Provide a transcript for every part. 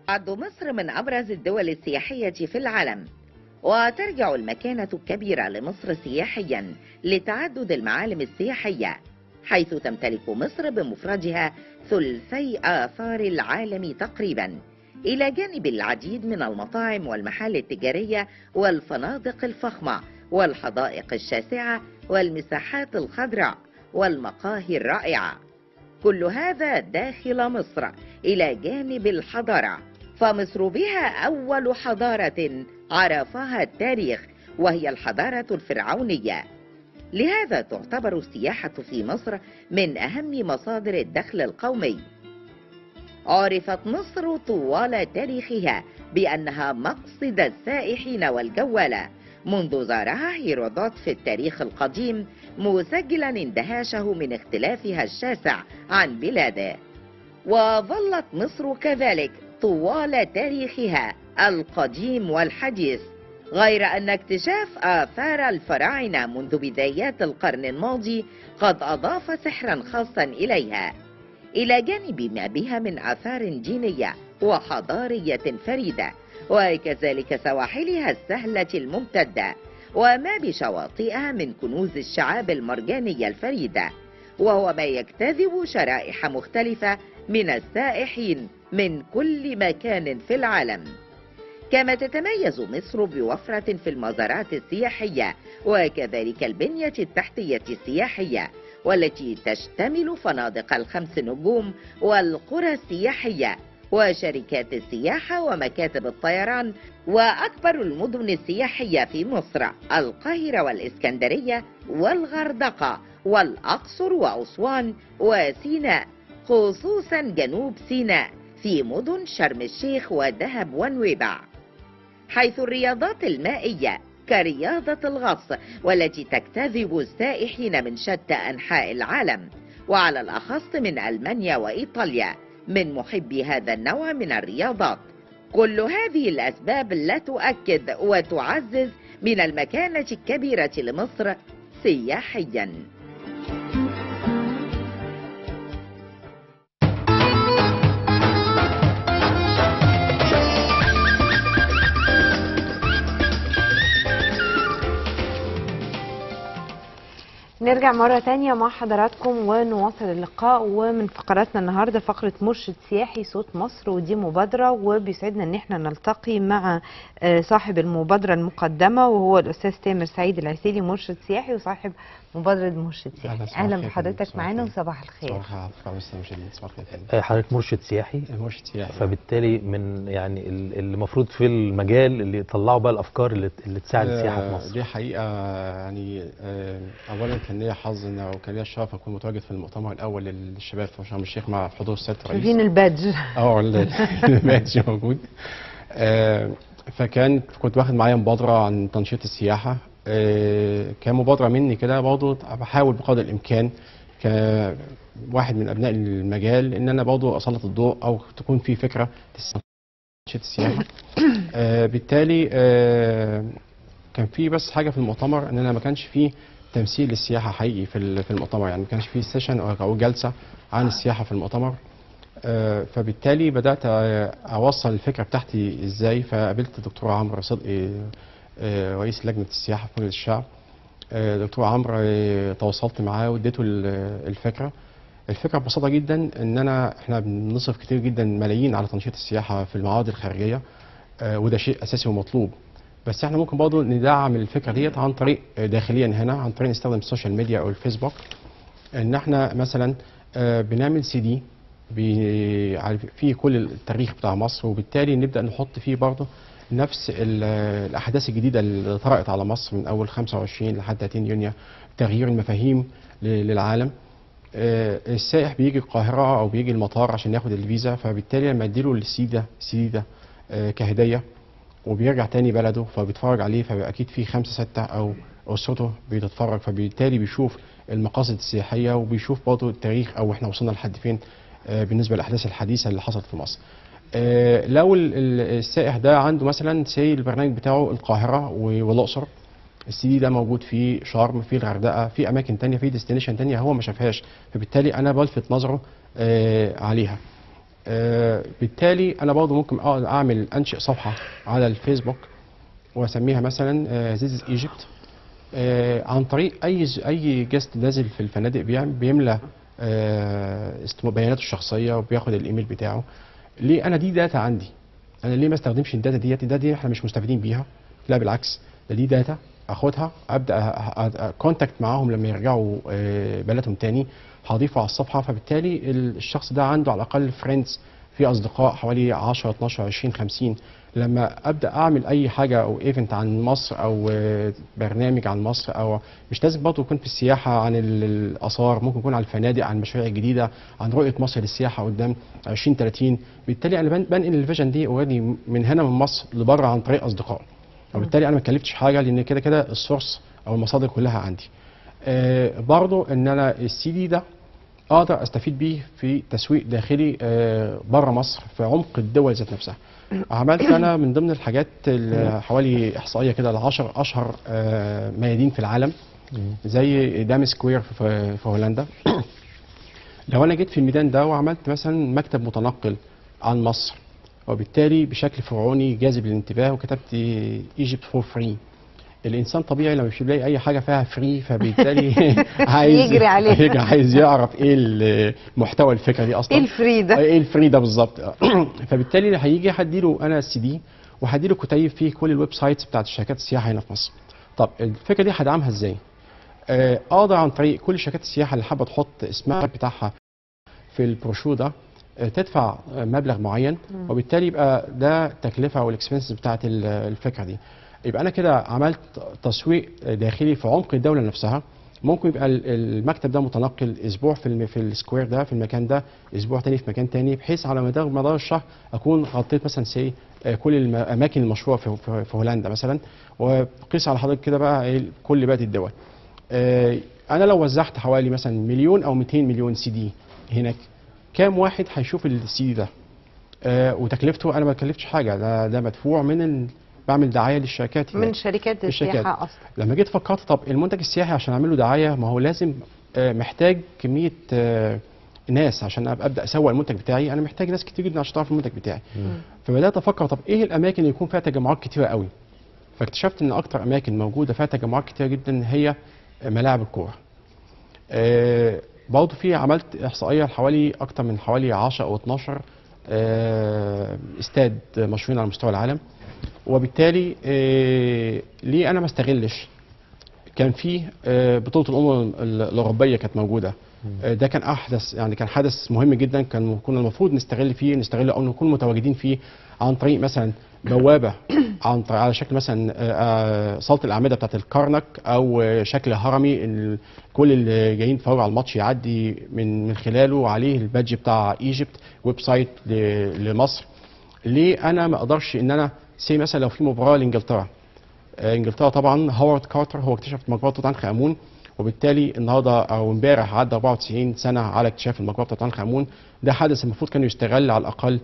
تعد مصر من أبرز الدول السياحية في العالم وترجع المكانة الكبيرة لمصر سياحيا لتعدد المعالم السياحية حيث تمتلك مصر بمفردها ثلثي آثار العالم تقريبا إلى جانب العديد من المطاعم والمحال التجارية والفنادق الفخمة والحدائق الشاسعة والمساحات الخضراء والمقاهي الرائعة كل هذا داخل مصر إلى جانب الحضارة فمصر بها أول حضارة عرفها التاريخ وهي الحضارة الفرعونية لهذا تعتبر السياحة في مصر من أهم مصادر الدخل القومي عرفت مصر طوال تاريخها بأنها مقصد السائحين والجوالة منذ زارها هيرودوت في التاريخ القديم مسجلا اندهاشه من اختلافها الشاسع عن بلاده وظلت مصر كذلك طوال تاريخها القديم والحديث غير أن اكتشاف آثار الفراعنة منذ بدايات القرن الماضي قد أضاف سحرا خاصا إليها إلى جانب ما بها من آثار دينية وحضارية فريدة وكذلك سواحلها السهلة الممتدة وما بشواطئها من كنوز الشعاب المرجانية الفريدة وهو ما يجتذب شرائح مختلفة من السائحين من كل مكان في العالم كما تتميز مصر بوفرة في المزارات السياحية وكذلك البنية التحتية السياحية والتي تشتمل فنادق الخمس نجوم والقرى السياحية وشركات السياحة ومكاتب الطيران وأكبر المدن السياحية في مصر القاهرة والإسكندرية والغردقة والأقصر وأسوان وسيناء خصوصا جنوب سيناء في مدن شرم الشيخ ودهب ونويبع حيث الرياضات المائية كرياضة الغطس والتي تجتذب السائحين من شتى أنحاء العالم وعلى الأخص من ألمانيا وإيطاليا من محبي هذا النوع من الرياضات كل هذه الأسباب لا تؤكد وتعزز من المكانة الكبيرة لمصر سياحياً نرجع مرة تانية مع حضراتكم ونواصل اللقاء ومن فقراتنا النهاردة فقرة مرشد سياحي صوت مصر ودي مبادرة وبيسعدنا ان احنا نلتقي مع آه، صاحب المبادرة المقدمة وهو الأستاذ تامر سعيد العسيلي مرشد سياحي وصاحب مبادرة مرشد سياحي صباح أهلا الخير بحضرتك صباح معانا الخير. وصباح الخير صباح الخير مستر مشاهدين صباح الخير فندم. آه، حضرتك مرشد سياحي مرشد سياحي فبالتالي من يعني ال- اللي المفروض في المجال اللي يطلعوا بقى الافكار اللي, اللي تساعد السياحه في آه، مصر دي حقيقة يعني آه، أولا كان ليا حظ إن أو كان ليا الشرف أكون متواجد في المؤتمر الأول للشباب في شرم الشيخ مع حضور السيد الرئيس شايفين البادج اه ال- الماتش موجود آه، فكان كنت واخد معايا مبادرة عن تنشيط السياحة آه، كمبادرة مني كده برضه بحاول بقدر الإمكان كواحد من أبناء المجال إن أنا برضه أسلط الضوء أو تكون في فكرة تنشيط السياحة آه، بالتالي آه، كان في بس حاجة في المؤتمر إن أنا ما كانش فيه تمثيل للسياحة حقيقي في ال- في المؤتمر يعني ما كانش فيه سيشن أو أو جلسة عن السياحة في المؤتمر آه، فبالتالي بدات آه، اوصل الفكره بتاعتي ازاي فقابلت الدكتور عمرو صدقي آه، رئيس لجنه السياحه في مجلس الشعب آه، دكتور عمرو آه، تواصلت معاه واديته ال- الفكره الفكره ببساطه جدا ان انا احنا بنصرف كتير جدا ملايين على تنشيط السياحه في المعارض الخارجيه آه، وده شيء اساسي ومطلوب بس احنا ممكن برضه ندعم الفكره ديت عن طريق آه، داخليا هنا عن طريق نستخدم السوشيال ميديا او الفيسبوك ان احنا مثلا آه، بنعمل سي دي بي- عارف- فيه كل التاريخ بتاع مصر وبالتالي نبدا نحط فيه برضه نفس ال- الاحداث الجديده اللي طرأت على مصر من اول 25 لحد 30 يونيو تغيير المفاهيم ل- للعالم آه، السائح بيجي القاهره او بيجي المطار عشان ياخد الفيزا فبالتالي لما اديله السي ده السي ده آه، كهديه وبيرجع تاني بلده فبيتفرج عليه فبيبقى اكيد في خمسه سته او اسرته بتتفرج فبالتالي بيشوف المقاصد السياحيه وبيشوف برضه التاريخ او احنا وصلنا لحد فين آه، بالنسبه للاحداث الحديثه اللي حصلت في مصر. آه، لو ال- ال- السائح ده عنده مثلا سي البرنامج بتاعه القاهره و- والاقصر السي دي ده موجود في شرم في الغردقه في اماكن تانية في ديستنيشن تانية هو ما شافهاش فبالتالي انا بلفت نظره آه، عليها آه بالتالي انا برضه ممكن اقعد اعمل انشئ صفحه على الفيسبوك واسميها مثلا ذيس ايجيبت عن طريق اي ز- اي جست نازل في الفنادق بيعمل بيملى آه است- بياناته الشخصيه وبياخد الايميل بتاعه ليه انا دي داتا عندي انا ليه ما استخدمش الداتا ديت الداتا دي احنا مش مستفيدين بيها لا بالعكس ده دي داتا اخدها ابدا كونتاكت معاهم لما يرجعوا آه، بلدهم تاني هضيفه على الصفحه فبالتالي ال- الشخص ده عنده على الاقل فريندز في اصدقاء حوالي 10 12 20 50 لما ابدا اعمل اي حاجه او ايفنت عن مصر او آه، برنامج عن مصر او مش لازم برضه يكون في السياحه عن ال- الاثار ممكن يكون عن الفنادق عن المشاريع الجديده عن رؤيه مصر للسياحه قدام 20 30 بالتالي انا بن- بنقل الفيجن دي اوريدي من هنا من مصر لبره عن طريق اصدقاء وبالتالي انا ما كلفتش حاجه لان كده كده السورس او المصادر كلها عندي آه برضو ان انا السي دي ده اقدر استفيد بيه في تسويق داخلي آه بره مصر في عمق الدول ذات نفسها عملت انا من ضمن الحاجات ال- حوالي احصائيه كده ل 10 اشهر آه ميادين في العالم زي دام سكوير في, في هولندا لو انا جيت في الميدان ده وعملت مثلا مكتب متنقل عن مصر وبالتالي بشكل فرعوني جاذب للانتباه وكتبت ايجيبت فور فري الانسان طبيعي لما مش بيلاقي اي حاجه فيها فري فبالتالي عايز يجري عليها. يجري عايز يعرف ايه ال- محتوى الفكره دي اصلا ايه الفري ده ايه الفري ده بالظبط فبالتالي هيجي هديله انا السي دي وهديله كتيب فيه كل الويب سايتس بتاعت الشركات السياحه هنا في مصر طب الفكره دي هدعمها ازاي آه، اقدر عن طريق كل شركات السياحه اللي حابه تحط اسمها بتاعها في البروشور ده آه، تدفع آه، مبلغ معين وبالتالي يبقى ده تكلفه والاكسبنسز بتاعت ال- الفكره دي يبقى انا كده عملت تسويق داخلي في عمق الدوله نفسها ممكن يبقى ال- المكتب ده متنقل اسبوع في الم- في السكوير ده في المكان ده اسبوع تاني في مكان تاني بحيث على مدار مدار الشهر اكون غطيت مثلا سي كل الاماكن المشهوره في, في, في هولندا مثلا وقيس على حضرتك كده بقى إيه كل باقي الدول آه، انا لو وزعت حوالي مثلا مليون او 200 مليون سي دي هناك كام واحد هيشوف السي دي ده آه، وتكلفته انا ما كلفتش حاجه ده ده مدفوع من ال... بعمل دعايه للشركات هناك. من شركات الشركات. السياحه اصلا لما جيت فكرت طب المنتج السياحي عشان اعمل له دعايه ما هو لازم آه، محتاج كميه آه، ناس عشان أبقى ابدا اسوق المنتج بتاعي انا محتاج ناس كتير جدا عشان تعرف المنتج بتاعي فبدات افكر طب ايه الاماكن اللي يكون فيها تجمعات كتيره قوي فاكتشفت ان اكتر اماكن موجوده فيها تجمعات كتيره جدا هي ملاعب الكوره آه برضه في عملت احصائيه لحوالي اكتر من حوالي 10 او 12 آه استاد مشهورين على مستوى العالم وبالتالي آه ليه انا ما استغلش كان في آه، بطوله الامم ال- الاوروبيه كانت موجوده آه، ده كان احدث يعني كان حدث مهم جدا كان كنا المفروض نستغل فيه نستغله او نكون متواجدين فيه عن طريق مثلا بوابه عن طريق على شكل مثلا آه، آه، صاله الاعمده بتاعت الكرنك او آه، شكل هرمي ال- كل اللي جايين يتفرجوا على الماتش يعدي من من خلاله عليه البادج بتاع ايجيبت ويب سايت ل- لمصر ليه انا ما اقدرش ان انا سي مثلا لو في مباراه لانجلترا آه، انجلترا طبعا هوارد كارتر هو اكتشف مقبره توت عنخ امون وبالتالي النهارده او امبارح عدى 94 سنه على اكتشاف المقبره بتاعت عنخ امون ده حدث المفروض كان يستغل على الاقل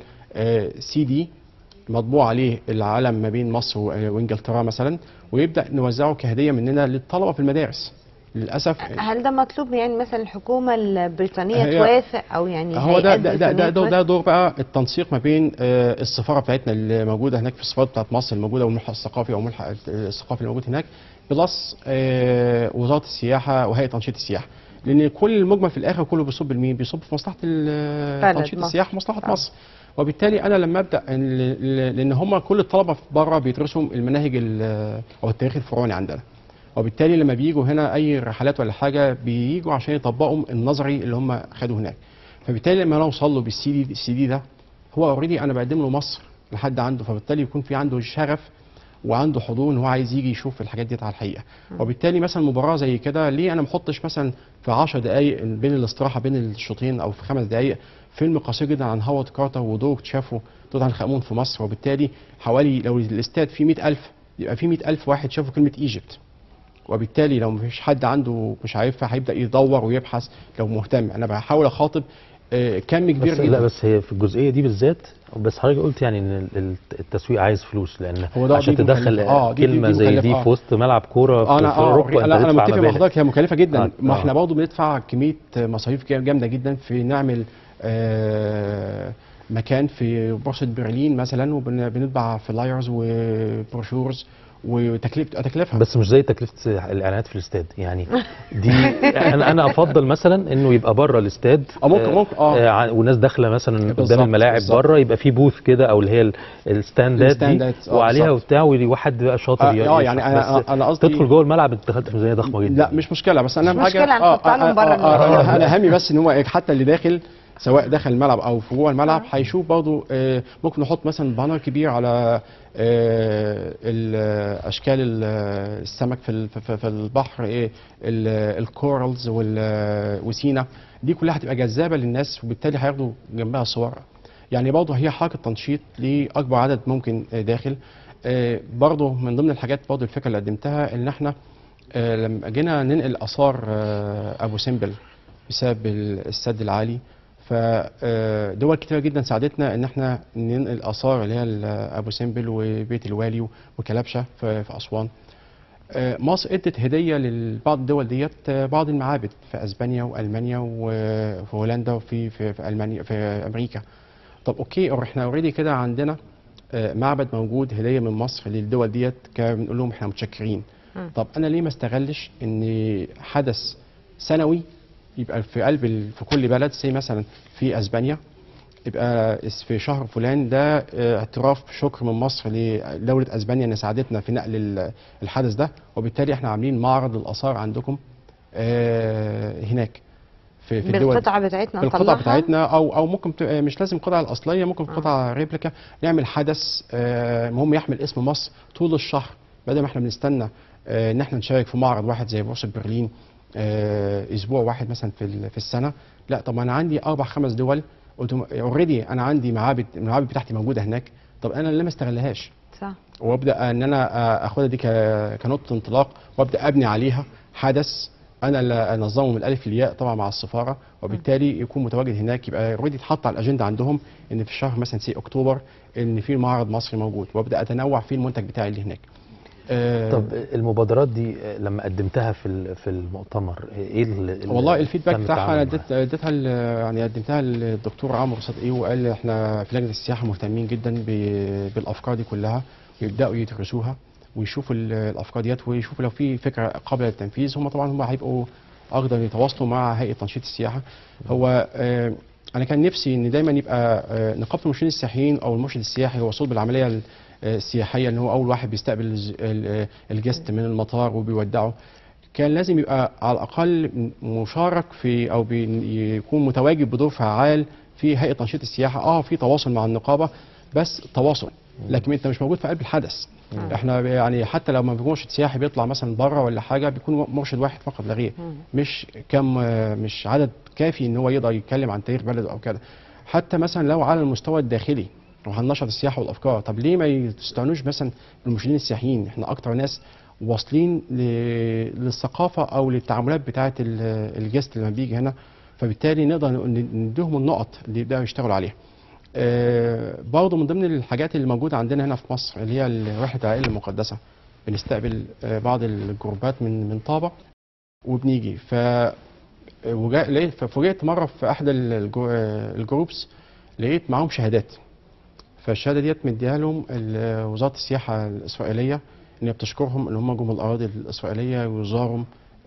سي دي مطبوع عليه العلم ما بين مصر و- آه، وانجلترا مثلا ويبدا نوزعه كهديه مننا للطلبه في المدارس للاسف هل ده مطلوب يعني مثلا الحكومه البريطانيه هي- توافق او يعني هو ده هيئات ده ده, بريطانية ده, ده, توافق؟ ده دور بقى التنسيق ما بين آه، السفاره بتاعتنا اللي موجوده هناك في السفارات بتاعت مصر الموجوده والملحق الثقافي او الملحق الثقافي اللي موجود هناك بلس آه، وزاره السياحه وهيئه تنشيط السياحه لان كل المجمل في الاخر كله بيصب لمين؟ بيصب في مصلحه ال- بلد تنشيط مصر. السياحه مصلحه آه. مصر وبالتالي انا لما ابدا إن- ل- لان هم كل الطلبه في بره بيدرسوا المناهج ال- او التاريخ الفرعوني عندنا وبالتالي لما بيجوا هنا اي رحلات ولا حاجه بيجوا عشان يطبقوا النظري اللي هم خدوه هناك فبالتالي لما انا اوصل له بالسي دي السي دي ده هو اوريدي انا بقدم له مصر لحد عنده فبالتالي يكون في عنده شغف وعنده حضور ان هو عايز يجي يشوف الحاجات دي على الحقيقه وبالتالي مثلا مباراه زي كده ليه انا ما احطش مثلا في 10 دقائق بين الاستراحه بين الشوطين او في خمس دقائق فيلم قصير جدا عن هوارد كارتر ودور اكتشافه توت عنخ امون في مصر وبالتالي حوالي لو الاستاد فيه 100000 يبقى فيه 100000 واحد شافوا كلمه ايجيبت وبالتالي لو مفيش حد عنده مش عارفها هيبدا يدور ويبحث لو مهتم انا بحاول اخاطب آه، كم كبير بس جدا لا بس هي في الجزئيه دي بالذات بس حضرتك قلت يعني ان ال- ال- التسويق عايز فلوس لان هو ده- عشان دي تدخل مكلفة. آه، دي- دي- كلمه دي زي مكلفة، دي آه. في وسط ملعب كوره في انا في اه اوروبا انا انا انت متفق تدفع مع مبالغ حضرتك هي مكلفه جدا آه، ما آه. احنا برضه بندفع كميه مصاريف جامده جدا في نعمل آه مكان في بورصه برلين مثلا وبنطبع فلايرز وبروشورز وتكلفه تكلفها بس مش زي تكلفه الاعلانات في الاستاد يعني دي انا انا افضل مثلا انه يبقى بره الاستاد اه ممكن ممكن اه آه والناس داخله مثلا قدام بالظبط، الملاعب بالظبط. بره يبقى في بوث كده او اللي هي ال- الستاندات دي الستاندات، اه وعليها بالظبط. وبتاع وحد بقى شاطر اه ي- آه، يشرح. يعني انا بس انا قصدي تدخل جوه الملعب انت دخلت في ميزانيه ضخمه جدا لا مش مشكله بس انا مش أهم حاجه مشكلة، هنحطها لهم بره آه آه الملعب. آه انا همي بس ان هو حتى اللي داخل سواء داخل الملعب او في جوه الملعب هيشوف برضه آه ممكن نحط مثلا بانر كبير على آه ال- اشكال ال- السمك في ال- في- في البحر ايه ال- الكورالز وال- وسينا دي كلها هتبقى جذابه للناس وبالتالي هياخدوا جنبها صور يعني برضه هي حركه تنشيط لاكبر عدد ممكن آه، داخل آه، برضه من ضمن الحاجات برضه الفكره اللي قدمتها ان احنا آه، لما جينا ننقل اثار آه، ابو سمبل بسبب ال- السد العالي فدول كتيره جدا ساعدتنا ان احنا ننقل اثار اللي هي ال- ابو سمبل وبيت الوالي وكلبشه في في اسوان آه، مصر ادت هديه لبعض الدول ديت آه، بعض المعابد في اسبانيا والمانيا وفي هولندا وفي في, في المانيا في امريكا طب اوكي أو احنا اوريدي كده عندنا آه، معبد موجود هديه من مصر للدول ديت كان بنقول لهم احنا متشكرين مم. طب انا ليه ما استغلش ان حدث سنوي يبقى في قلب ال- في كل بلد زي مثلا في اسبانيا يبقى اس- في شهر فلان ده آه، اعتراف شكر من مصر لدوله اسبانيا ان ساعدتنا في نقل ال- الحدث ده وبالتالي احنا عاملين معرض للاثار عندكم آه، هناك في في الدول بالقطعه بتاعتنا بالقطع نطلعها بتاعتنا او او ممكن ت- مش لازم القطعه الاصليه ممكن قطعه ريبليكا نعمل حدث آه، المهم يحمل اسم مصر طول الشهر بدل ما احنا بنستنى آه، ان احنا نشارك في معرض واحد زي بورصه برلين آه، اسبوع واحد مثلا في ال- في السنه لا طب انا عندي اربع خمس دول اوريدي انا عندي معابد المعابد بتاعتي موجوده هناك طب انا ليه ما استغلهاش صح وابدا ان انا آه، اخدها دي ك- كنقطه انطلاق وابدا ابني عليها حدث انا اللي انظمه من الالف للياء طبعا مع السفاره وبالتالي يكون متواجد هناك يبقى اوريدي اتحط على الاجنده عندهم ان في الشهر مثلا سي اكتوبر ان في معرض مصري موجود وابدا اتنوع في المنتج بتاعي اللي هناك. آه، طب المبادرات دي آه، لما قدمتها في ال- في المؤتمر آه، ايه ال- ال- والله الفيدباك تم بتاعها انا التعامل اديت اديتها ل- يعني قدمتها للدكتور عمرو صدقي وقال احنا في لجنه السياحه مهتمين جدا ب- بالافكار دي كلها ويبداوا يدرسوها ويشوفوا ال- الافكار ديت ويشوفوا لو في فكره قابله للتنفيذ هم طبعا هم هيبقوا اقدر يتواصلوا مع هيئه تنشيط السياحه هو آه، انا كان نفسي ان دايما يبقى آه، نقابه المرشدين السياحيين او المرشد السياحي هو صلب العمليه ال- آه، السياحيه ان هو اول واحد بيستقبل الز- ال- آه، الجست من المطار وبيودعه كان لازم يبقى على الاقل مشارك في او بي- يكون متواجد بدور فعال في هيئه تنشيط السياحه اه في تواصل مع النقابه بس تواصل لكن انت مش موجود في قلب الحدث احنا يعني حتى لو ما في مرشد سياحي بيطلع مثلا بره ولا حاجه بيكون مرشد واحد فقط لا غير مش كم مش عدد كافي ان هو يقدر يتكلم عن تاريخ بلده او كده حتى مثلا لو على المستوى الداخلي وهننشط السياحه والافكار طب ليه ما يستعنوش مثلا بالمرشدين السياحيين احنا اكتر ناس واصلين ل- للثقافه او للتعاملات بتاعه ال- الجست لما بيجي هنا فبالتالي نقدر ن- نديهم النقط اللي يبداوا يشتغلوا عليها آه، برضه من ضمن الحاجات اللي موجوده عندنا هنا في مصر اللي هي ال- رحله العائله المقدسه بنستقبل آه، بعض الجروبات من من طابع وبنيجي ف وجا- لقيت ففوجئت مره في احد الجو- آه، الجروبس لقيت معاهم شهادات فالشهاده ديت مديها لهم ال- وزاره السياحه الاسرائيليه ان هي بتشكرهم ان هم جم الاراضي الاسرائيليه ويزاروا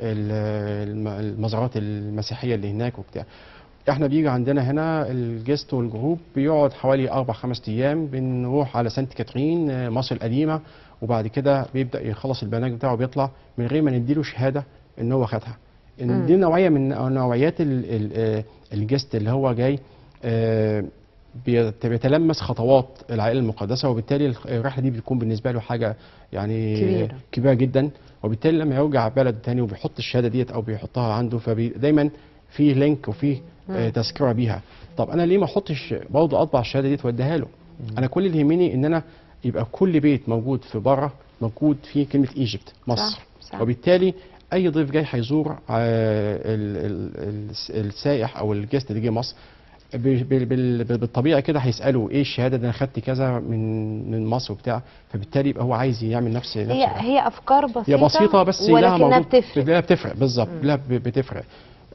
ال- الم- المزارات المسيحيه اللي هناك وبتاع احنا بيجي عندنا هنا الجست والجروب بيقعد حوالي اربع خمس ايام بنروح على سانت كاترين آه، مصر القديمه وبعد كده بيبدا يخلص البرنامج بتاعه وبيطلع من غير ما نديله شهاده ان هو خدها ان دي نوعيه من نوعيات ال- ال- آه، الجست اللي هو جاي آه، بيت- بيتلمس خطوات العائله المقدسه وبالتالي الخ- الرحله دي بتكون بالنسبه له حاجه يعني كبيرة. كبيره جدا وبالتالي لما يرجع بلد تاني وبيحط الشهاده ديت او بيحطها عنده فدايما في لينك وفي آه، تذكره بيها طب انا ليه ما احطش برضه اطبع الشهاده ديت واديها له انا كل اللي يهمني ان انا يبقى كل بيت موجود في بره موجود فيه كلمه ايجيبت مصر صح، صح. وبالتالي اي ضيف جاي هيزور آه، ال- ال- ال- السائح او الجست اللي جه مصر ب- ب- بال- بالطبيعه كده هيسالوا ايه الشهاده ده انا خدت كذا من من مصر وبتاع فبالتالي يبقى هو عايز يعمل نفس نفس هي الحاجة. هي افكار بسيطه هي بسيطه بس لها ولكنها موضوع بتفرق لا بتفرق بالظبط لا ب- بتفرق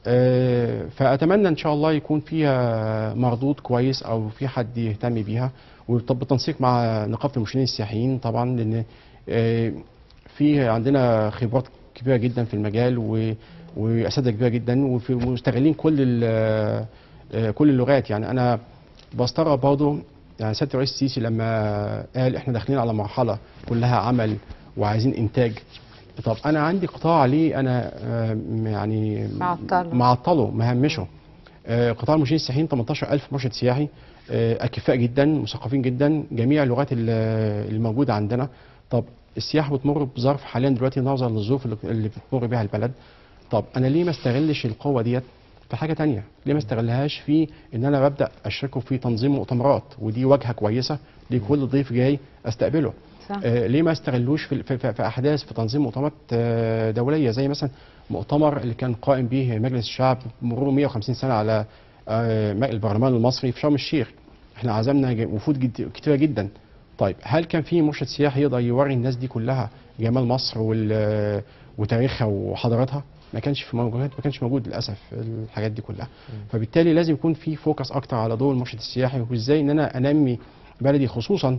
آه، فاتمنى ان شاء الله يكون فيها مردود كويس او في حد يهتم بيها وطب بالتنسيق مع نقابه المرشدين السياحيين طبعا لان آه، في عندنا خبرات كبيره جدا في المجال و- واساتذه كبيره جدا وفي مستغلين كل ال- آه، كل اللغات يعني انا بستغرب برضه يعني سياده الرئيس السيسي لما قال احنا داخلين على مرحله كلها عمل وعايزين انتاج طب انا عندي قطاع ليه انا آه، يعني معطله. معطله مهمشه آه، قطاع المرشدين السياحيين 18000 مرشد سياحي آه، اكفاء جدا مثقفين جدا جميع اللغات ال- الموجوده عندنا طب السياحه بتمر بظرف حاليا دلوقتي نظرا للظروف اللي- اللي بتمر بها البلد طب انا ليه ما استغلش القوه ديت في حاجه تانية ليه ما استغلهاش في ان انا ببدا اشركه في تنظيم مؤتمرات ودي واجهه كويسه لكل ضيف جاي استقبله صح آه، ليه ما استغلوش في, في, في, في احداث في تنظيم مؤتمرات آه، دوليه زي مثلا مؤتمر اللي كان قائم به مجلس الشعب مرور 150 سنه على آه، البرلمان المصري في شرم الشيخ احنا عزمنا ج- وفود جد كتيره جدا طيب هل كان في مرشد سياحي يقدر يوري الناس دي كلها جمال مصر وال- وتاريخها وحضارتها ما كانش في موجود ما كانش موجود للاسف الحاجات دي كلها فبالتالي لازم يكون في فوكس اكتر على دور المرشد السياحي وازاي ان انا انمي بلدي خصوصا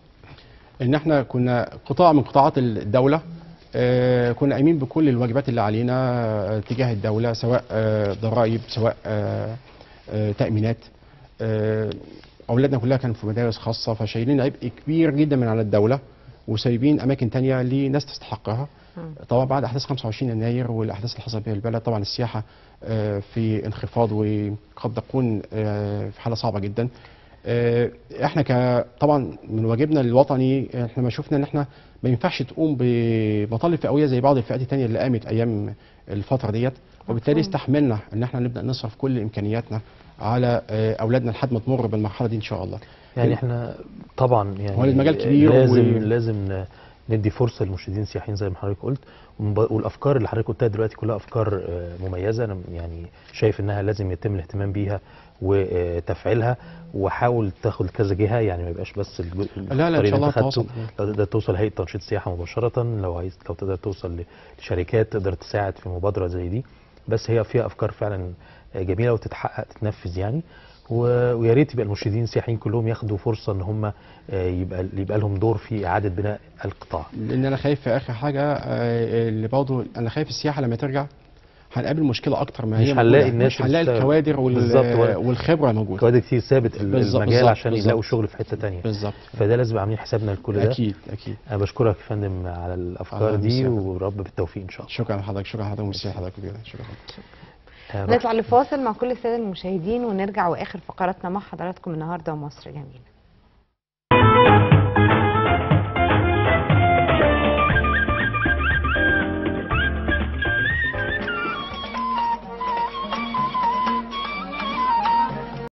ان احنا كنا قطاع من قطاعات الدوله آه، كنا قايمين بكل الواجبات اللي علينا آه، تجاه الدوله سواء آه، ضرائب سواء آه، آه، تامينات آه، اولادنا كلها كانوا في مدارس خاصه فشايلين عبء كبير جدا من على الدوله وسايبين اماكن تانية لناس تستحقها مم. طبعا بعد احداث 25 يناير والاحداث اللي حصلت بها البلد طبعا السياحه آه، في انخفاض وقد تكون آه، في حاله صعبه جدا آه، احنا ك طبعا من واجبنا الوطني احنا ما شفنا ان احنا ما ينفعش تقوم بمطالب فئويه زي بعض الفئات التانية اللي قامت ايام الفتره ديت وبالتالي مفهوم. استحملنا ان احنا نبدا نصرف كل امكانياتنا على آه، اولادنا لحد ما تمر بالمرحله دي ان شاء الله يعني احنا طبعا يعني هو المجال كبير لازم و- لازم ن- ندي فرصه للمرشدين السياحيين زي ما حضرتك قلت ومب- والافكار اللي حضرتك قلتها دلوقتي كلها افكار آه، مميزه انا يعني شايف انها لازم يتم الاهتمام بيها وتفعيلها وحاول تاخد كذا جهه يعني ما يبقاش بس الج- لا لا ان الطريق شاء الله اللي انت خدته. تواصل لو تقدر توصل هيئه تنشيط السياحه مباشره لو عايز لو تقدر توصل ل- لشركات تقدر تساعد في مبادره زي دي بس هي فيها افكار فعلا جميله وتتحقق تتنفذ يعني و- ويا ريت يبقى المرشدين السياحيين كلهم ياخدوا فرصه ان هم آه، يبقى يبقى لهم دور في اعاده بناء القطاع لان انا خايف في اخر حاجه آه، اللي برضه انا خايف السياحه لما ترجع هنقابل مشكله اكتر ما مش هي هنلاقي موجودة. الناس مش هنلاقي اللي بتشتغل. الكوادر بالظبط، وال... ولا- والخبره موجوده كوادر كتير سابت ال- بالظبط، المجال بالظبط، عشان يلاقوا بالظبط. شغل في حته تانية بالظبط فده لازم يبقى عاملين حسابنا لكل ده اكيد اكيد انا بشكرك يا فندم على الافكار الله دي يسعدك. ورب بالتوفيق ان شاء الله شكرا لحضرتك شكرا لحضرتك وميرسي لحضرتك جدا شكرا آه، روح. نطلع لفاصل مع كل الساده المشاهدين ونرجع واخر فقراتنا مع حضراتكم النهارده ومصر جميله